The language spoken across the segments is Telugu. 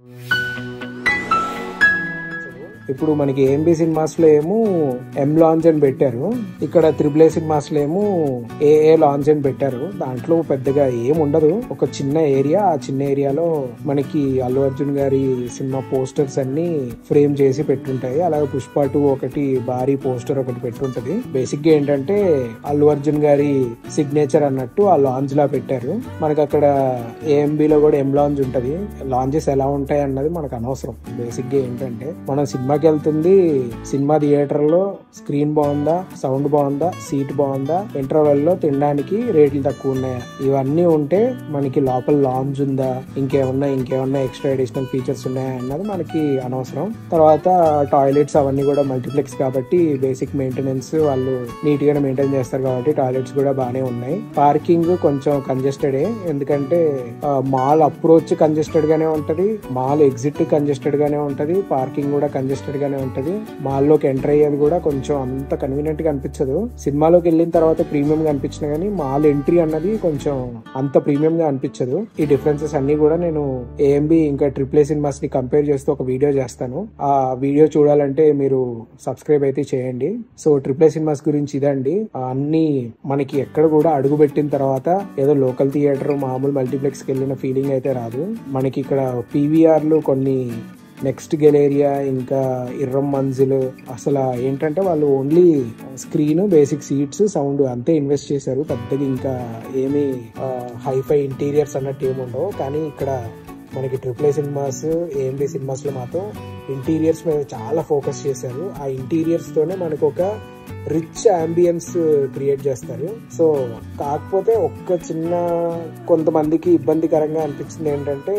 ఇప్పుడు మనకి ఏఎంబి సినిమాస్ లో ఏమో ఎం లాంచ్ అని పెట్టారు ఇక్కడ త్రిబుల్ ఏ సినిమాస్ లో ఏమో ఏఏ లాంచ్ అని పెట్టారు దాంట్లో పెద్దగా ఏం ఉండదు ఒక చిన్న ఏరియా ఆ చిన్న ఏరియాలో మనకి అల్లు అర్జున్ గారి సినిమా పోస్టర్స్ అన్ని ఫ్రేమ్ చేసి పెట్టుంటాయి అలాగే పుష్ప టూ ఒకటి భారీ పోస్టర్ ఒకటి పెట్టుంటది బేసిక్ గా ఏంటంటే అల్లు అర్జున్ గారి సిగ్నేచర్ అన్నట్టు ఆ లాంచ్ లా పెట్టారు మనకి అక్కడ ఏఎంబి లో కూడా ఎం లాంచ్ ఉంటది లాంచెస్ ఎలా ఉంటాయి అన్నది మనకు అనవసరం బేసిక్ గా ఏంటంటే మనం సినిమాకి వెళ్తుంది సినిమా థియేటర్ లో స్క్రీన్ బాగుందా సౌండ్ బాగుందా సీట్ బాగుందా ఇంటర్వెల్ లో తినడానికి రేట్లు తక్కువ ఉన్నాయా ఇవన్నీ ఉంటే మనకి లోపల లాంజ్ ఉందా ఇంకేమన్నా ఇంకేమన్నా ఎక్స్ట్రా అడిషనల్ ఫీచర్స్ ఉన్నాయా అన్నది మనకి అనవసరం తర్వాత టాయిలెట్స్ అవన్నీ కూడా మల్టీప్లెక్స్ కాబట్టి బేసిక్ మెయింటెనెన్స్ వాళ్ళు నీట్ గానే మెయింటైన్ చేస్తారు కాబట్టి టాయిలెట్స్ కూడా బాగానే ఉన్నాయి పార్కింగ్ కొంచెం కంజెస్టెడ్ ఎందుకంటే మాల్ అప్రోచ్ కంజెస్టెడ్ గానే ఉంటది మాల్ ఎగ్జిట్ కంజెస్టెడ్ గానే ఉంటది పార్కింగ్ కూడా కంజెస్టెడ్ గానే ఉంటది మాల్ లోకి ఎంటర్ అయ్యేది కూడా కొంచెం అంత కన్వీనియంట్ గా అనిపించదు సినిమాలోకి వెళ్ళిన తర్వాత ప్రీమియం గా అనిపించిన కానీ మాల్ ఎంట్రీ అన్నది కొంచెం అంత ప్రీమియం గా అనిపించదు ఈ డిఫరెన్సెస్ అన్ని కూడా నేను ఏఎంబి ఇంకా ట్రిపుల్ ఏ సినిమాస్ ని కంపేర్ చేస్తూ ఒక వీడియో చేస్తాను ఆ వీడియో చూడాలంటే మీరు సబ్స్క్రైబ్ అయితే చేయండి సో ట్రిపుల్ ఏ సినిమాస్ గురించి ఇదండి ఆ అన్ని మనకి ఎక్కడ కూడా అడుగు పెట్టిన తర్వాత ఏదో లోకల్ థియేటర్ మామూలు మల్టీప్లెక్స్ కి వెళ్ళిన ఫీలింగ్ అయితే రాదు మనకి ఇక్కడ పీవీఆర్లు కొన్ని నెక్స్ట్ గెలేరియా ఇంకా ఇర్రం మంజిల్ అసలు ఏంటంటే వాళ్ళు only screen basic seats sound అంతే ఇన్వెస్ట్ చేశారు పెద్దగా ఇంకా ఏమీ హైఫై ఇంటీరియర్స్ అన్నట్టు ఏమి ఉండవు కానీ ఇక్కడ మనకి triple A cinemas AMB cinemas లో మాత్రం ఇంటీరియర్స్ మీద చాలా ఫోకస్ చేశారు ఆ ఇంటీరియర్స్ తోనే మనకు ఒక రిచ్ అంబియన్స్ క్రియేట్ చేస్తారు సో కాకపోతే ఒక్క చిన్న కొంతమందికి ఇబ్బందికరంగా అనిపించింది ఏంటంటే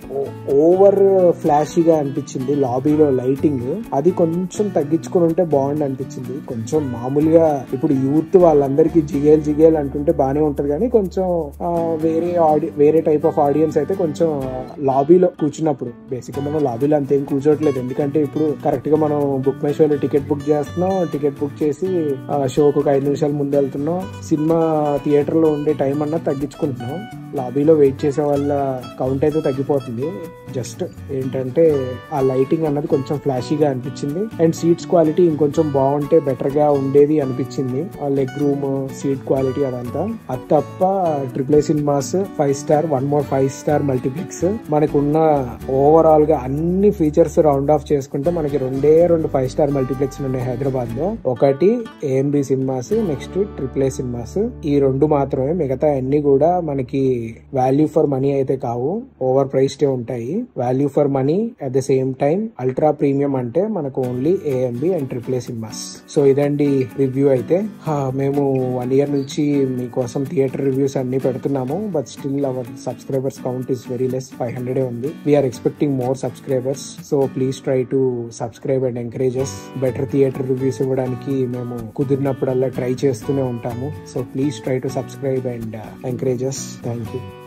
ఓవర్ ఫ్లాషీగా అనిపించింది లాబీలో లైటింగ్ అది కొంచెం తగ్గించుకుని ఉంటే బాగుండి అనిపించింది కొంచెం మామూలుగా ఇప్పుడు యూత్ వాళ్ళందరికీ జిగేల్ జిగేల్ అంటుంటే బానే ఉంటది కానీ కొంచెం ఆ, వేరే ఆడి వేరే టైప్ ఆఫ్ ఆడియన్స్ అయితే కొంచెం లాబీలో కూర్చున్నప్పుడు బేసిక్ గా మనం లాబీలో అంతేం కూర్చోట్లేదు ఎందుకంటే ఇప్పుడు కరెక్ట్ గా మనం బుక్ మై షోలో టికెట్ బుక్ చేస్తున్నాం టికెట్ బుక్ చేసి ఆ, షోకు ఒక ఐదు నిమిషాల ముందు వెళ్తున్నాం సినిమా థియేటర్ లో ఉండే టైం అన్నా తగ్గించుకుంటున్నాం లాబీలో వెయిట్ చేసే వాళ్ళ కౌంట్ అయితే తగ్గిపోతుంది జస్ట్ ఏంటంటే ఆ లైటింగ్ అన్నది కొంచెం ఫ్లాషీగా అనిపించింది అండ్ సీట్స్ క్వాలిటీ ఇంకొంచెం బాగుంటే బెటర్ గా ఉండేది అనిపించింది ఆ లెగ్ రూమ్ సీట్ క్వాలిటీ అదంతా అది తప్ప triple A cinemas five star one more five star multiplex మనకున్న ఓవరాల్ గా అన్ని ఫీచర్స్ రౌండ్ ఆఫ్ చేసుకుంటే మనకి రెండే రెండు ఫైవ్ స్టార్ మల్టీప్లెక్స్ ఉన్నాయి హైదరాబాద్ లో ఒకటి AMB cinemas next triple A cinemas ఈ రెండు మాత్రమే మిగతా అన్ని కూడా మనకి వాల్యూ ఫర్ మనీ అయితే కావు ఓవర్ ప్రైస్డే ఉంటాయి value for money at the same time ultra premium అంటే మనకు only AMB and triple A cinemas so ఇదండి రివ్యూ అయితే హా, మేము వన్ ఇయర్ నుంచి మీకోసం థియేటర్ రివ్యూస్ అన్ని పెడుతున్నాము but still our subscribers count is very less five hundred ఉంది we're expecting more subscribers so please try to subscribe and encourage us better theatre reviews ఇవ్వడానికి మేము కుదిరినప్పుడల్లా ట్రై చేస్తూనే ఉంటాము so please try to subscribe and encourage us thank you